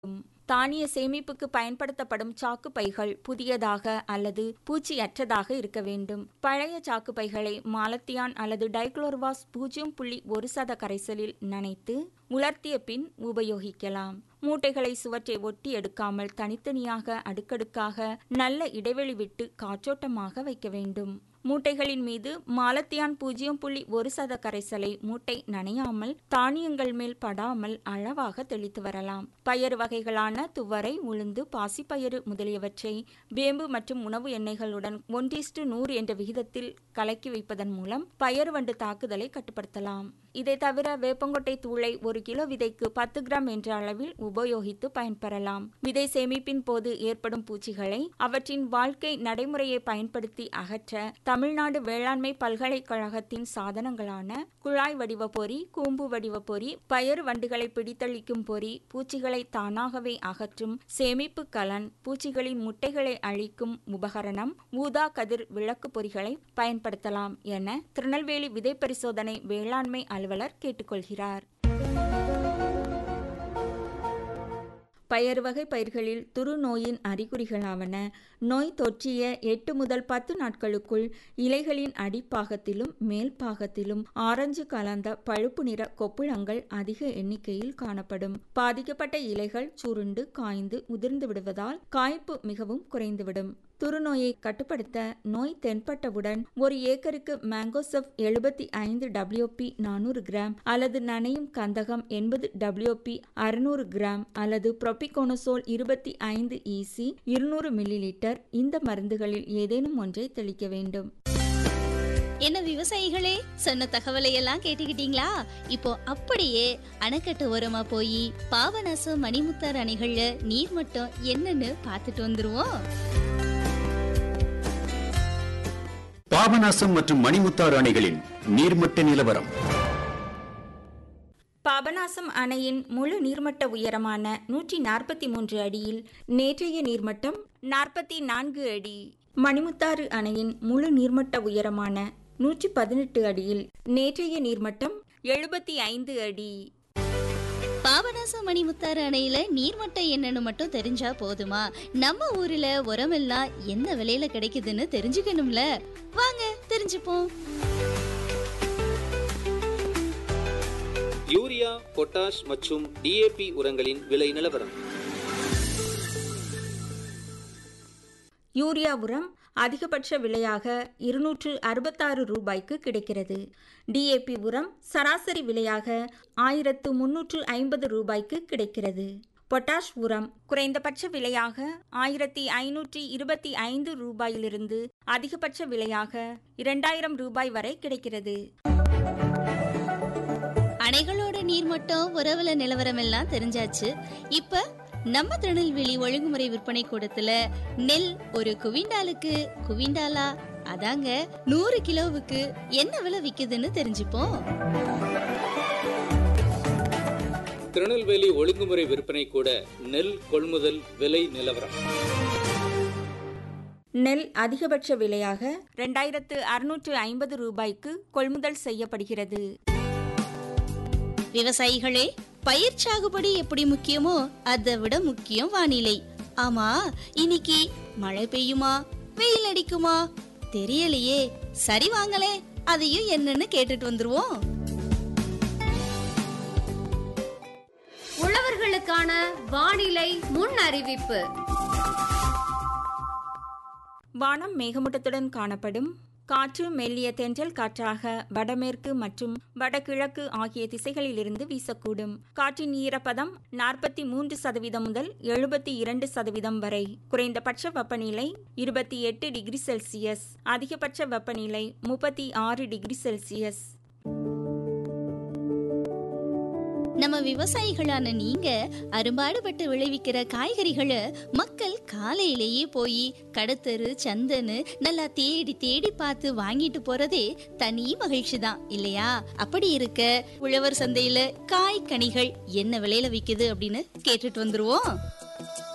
தானிய சேமிப்புக்கு பயன்படுத்தப்படும் சாக்கு பைகள் புதியதாக அல்லது பூச்சியற்றதாக இருக்க வேண்டும் பழைய சாக்கு பைகளை மாலத்தியான் அல்லது டைக்ளோர்வாஸ் பூஜ்ஜியம் புள்ளி ஒரு சத கரைசலில் நனைத்து உலர்த்திய பின் உபயோகிக்கலாம் மூட்டைகளை சுவற்றை ஒட்டி எடுக்காமல் தனித்தனியாக அடுக்கடுக்காக நல்ல இடைவெளி விட்டு காற்றோட்டமாக வைக்க வேண்டும் மூட்டைகளின் மீது மாலத்தியான் பூஜ்ஜியம் புள்ளி ஒரு சத கரைசலை மூட்டை நனையாமல் தானியங்கள் மேல் படாமல் அளவாக தெளித்து வரலாம் பயறு வகைகளான துவரை உளுந்து பாசிப்பயிறு முதலியவற்றை வேம்பு மற்றும் உணவு எண்ணெய்களுடன் ஒன்றிஸ்டு நூறு என்ற விகிதத்தில் கலக்கி வைப்பதன் மூலம் பயறு வண்டு தாக்குதலை கட்டுப்படுத்தலாம் இதை தவிர வேப்பங்கொட்டை தூளை ஒரு கிலோ விதைக்கு பத்து கிராம் என்ற அளவில் உபயோகித்து பயன்பெறலாம் விதை சேமிப்பின் போது ஏற்படும் பூச்சிகளை அவற்றின் வாழ்க்கை நடைமுறையை பயன்படுத்தி அகற்ற தமிழ்நாடு வேளாண்மை பல்கலைக்கழகத்தின் சாதனங்களான குழாய் வடிவ பொறி கூம்பு வடிவ பொறி பயறு வண்டுகளை பிடித்தளிக்கும் பொறி பூச்சிகளை தானாகவே அகற்றும் சேமிப்பு கலன் பூச்சிகளின் முட்டைகளை அழிக்கும் உபகரணம் ஊதா கதிர் விளக்கு பொறிகளை பயன்படுத்தலாம் என திருநெல்வேலி விதை பரிசோதனை வேளாண்மை அலுவலர் கேட்டுக்கொள்கிறார் பயறு வகை பயிர்களில் துரு நோயின் அறிகுறிகளாவன நோய் தொற்றிய எட்டு முதல் பத்து நாட்களுக்குள் இலைகளின் அடிப்பாகத்திலும் மேல் பாகத்திலும் ஆரஞ்சு கலந்த பழுப்பு நிற கொப்புளங்கள் அதிக எண்ணிக்கையில் காணப்படும் பாதிக்கப்பட்ட இலைகள் சுருண்டு காய்ந்து உதிர்ந்து விடுவதால் காய்ப்பு மிகவும் குறைந்துவிடும் துருநோயை கட்டுப்படுத்த நோய் தென்பட்டவுடன் ஒரு ஏக்கருக்கு மேங்கோசெஃப் எழுபத்தி ஐந்து டபிள்யூபி நானூறு கிராம் அல்லது நனையும் கந்தகம் எண்பது டபிள்யூபி அறுநூறு கிராம் அல்லது புரோபிகோனசோல் இருபத்தி ஐந்து இசி இருநூறு மில்லி லிட்டர் இந்த மருந்துகளில் ஏதேனும் ஒன்றை தெளிக்க வேண்டும் என்ன விவசாயிகளே சொன்ன தகவலை எல்லாம் கேட்டுக்கிட்டீங்களா இப்போ அப்படியே அணைக்கட்டு ஓரமா போய் பாபநாசம் மணிமுத்தார் அணைகள்ல நீர் மட்டம் என்னன்னு பார்த்துட்டு வந்துருவோம் பாபநாசம் மற்றும் மணிமுத்தாறு அணைகளின் நீர்மட்ட நிலவரம் பாபநாசம் அணையின் முழு நீர்மட்ட உயரமான நூற்றி நாற்பத்தி மூன்று அடியில் நேற்றைய நீர்மட்டம் நாற்பத்தி நான்கு அடி மணிமுத்தாறு அணையின் முழு நீர்மட்ட உயரமான நூற்றி பதினெட்டு அடியில் நேற்றைய நீர்மட்டம் எழுபத்தி ஐந்து அடி பாபநாசம் மணிமுத்தாறு அணையில நீர்மட்டம் என்னன்னு மட்டும் தெரிஞ்சா போதுமா நம்ம ஊர்ல உரமெல்லாம் எந்த விலையில கிடைக்குதுன்னு தெரிஞ்சுக்கணும்ல வாங்க தெரிஞ்சுப்போம் யூரியா பொட்டாஷ் மற்றும் டிஏபி உரங்களின் விலை நிலவரம் யூரியா உரம் அதிகபட்ச விலையாக இருநூற்று அறுபத்தாறு ரூபாய்க்கு கிடைக்கிறது டிஏபி உரம் சராசரி விலையாக ஆயிரத்து முன்னூற்று ஐம்பது ரூபாய்க்கு கிடைக்கிறது பொட்டாஷ் உரம் குறைந்தபட்ச விலையாக ஆயிரத்தி ஐநூற்றி இருபத்தி ஐந்து ரூபாயிலிருந்து அதிகபட்ச விலையாக இரண்டாயிரம் ரூபாய் வரை கிடைக்கிறது அணைகளோட நீர்மட்டம் உறவுல நிலவரம் எல்லாம் தெரிஞ்சாச்சு இப்ப நம்ம திருநெல்வேலி ஒழுங்குமுறை விற்பனை கூடத்துல நெல் ஒரு குவிண்டாலுக்கு குவிண்டாலா அதாங்க நூறு கிலோவுக்கு என்ன விலை விக்குதுன்னு தெரிஞ்சுப்போம் திருநெல்வேலி ஒழுங்குமுறை விற்பனை கூட நெல் கொள்முதல் விலை நிலவரம் நெல் அதிகபட்ச விலையாக ரெண்டாயிரத்து அறுநூற்று ஐம்பது ரூபாய்க்கு கொள்முதல் செய்யப்படுகிறது விவசாயிகளே பயிர் சாகுபடி எப்படி முக்கியமோ அதை விட முக்கியம் வானிலை ஆமா இன்னைக்கு மழை பெய்யுமா வெயில் அடிக்குமா தெரியலையே சரி வாங்களே அதையும் என்னன்னு கேட்டுட்டு வந்துருவோம் உழவர்களுக்கான வானிலை முன் அறிவிப்பு வானம் மேகமூட்டத்துடன் காணப்படும் காற்று மெல்லிய தென்றல் காற்றாக வடமேற்கு மற்றும் வடகிழக்கு ஆகிய திசைகளிலிருந்து வீசக்கூடும் காற்றின் ஈரப்பதம் நாற்பத்தி மூன்று சதவீதம் முதல் எழுபத்தி இரண்டு சதவீதம் வரை குறைந்தபட்ச வெப்பநிலை இருபத்தி எட்டு டிகிரி செல்சியஸ் அதிகபட்ச வெப்பநிலை முப்பத்தி ஆறு டிகிரி செல்சியஸ் நம்ம விவசாயிகளான நீங்க அரும்பாடுபட்டு விளைவிக்கிற காய்கறிகளை மக்கள் காலையிலேயே போய் கடத்தரு சந்தன்னு நல்லா தேடி தேடி பார்த்து வாங்கிட்டு போறதே தனி மகிழ்ச்சி தான் இல்லையா அப்படி இருக்க உழவர் சந்தையில காய் கனிகள் என்ன விலையில விக்குது அப்படின்னு கேட்டுட்டு வந்துருவோம்